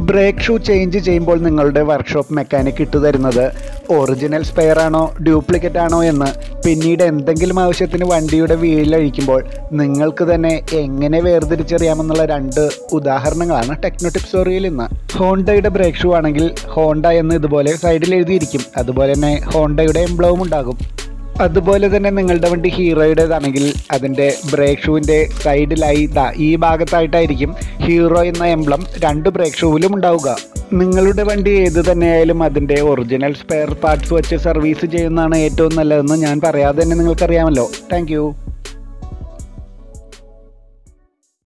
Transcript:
brake shoe change ചെയ്യുമ്പോൾ നിങ്ങളുടെ workshop mechanic ഇട്ടു തരുന്നത് ഒറിജിനൽ സ്പെയർ ആണോ ഡ്യൂപ്ലിക്കേറ്റ് ആണോ എന്ന് പിന്നീട് എന്തെങ്കിലും ആവശ്യത്തിന് വണ്ടിയുടെ വീലഴിക്കുമ്പോൾ നിങ്ങൾക്ക് തന്നെ എങ്ങനെ വേർതിരിച്ചറിയാമെന്നുള്ള രണ്ട് ഉദാഹരണങ്ങളാണ് ടെക്നോ ടിപ്പ് സ്റ്റോറിയിൽ ഇന്ന് ഹോണ്ടയുടെ ബ്രേക്ക് ഷൂ ആണെങ്കിൽ ഹോണ്ട എന്ന് ഇതുപോലെ സൈഡിൽ എഴുതിയിരിക്കും അതുപോലെ തന്നെ ഹോണ്ടയുടെ എംബ്ലവും ഉണ്ടാകും അതുപോലെ തന്നെ നിങ്ങളുടെ വണ്ടി ഹീറോയുടേതാണെങ്കിൽ അതിൻ്റെ ബ്രേക്ക് ഷൂവിൻ്റെ സൈഡിലായി ദാ ഈ ഭാഗത്തായിട്ടായിരിക്കും ഹീറോ എന്ന എംബ്ലം രണ്ട് ബ്രേക്ക് ഷൂവിലും ഉണ്ടാവുക നിങ്ങളുടെ വണ്ടി ഏത് തന്നെയായാലും അതിൻ്റെ ഒറിജിനൽ സ്പെയർ പാർട്സ് വെച്ച് സർവീസ് ചെയ്യുന്നതാണ് ഏറ്റവും നല്ലതെന്ന് ഞാൻ പറയാതെ തന്നെ നിങ്ങൾക്കറിയാമല്ലോ താങ്ക്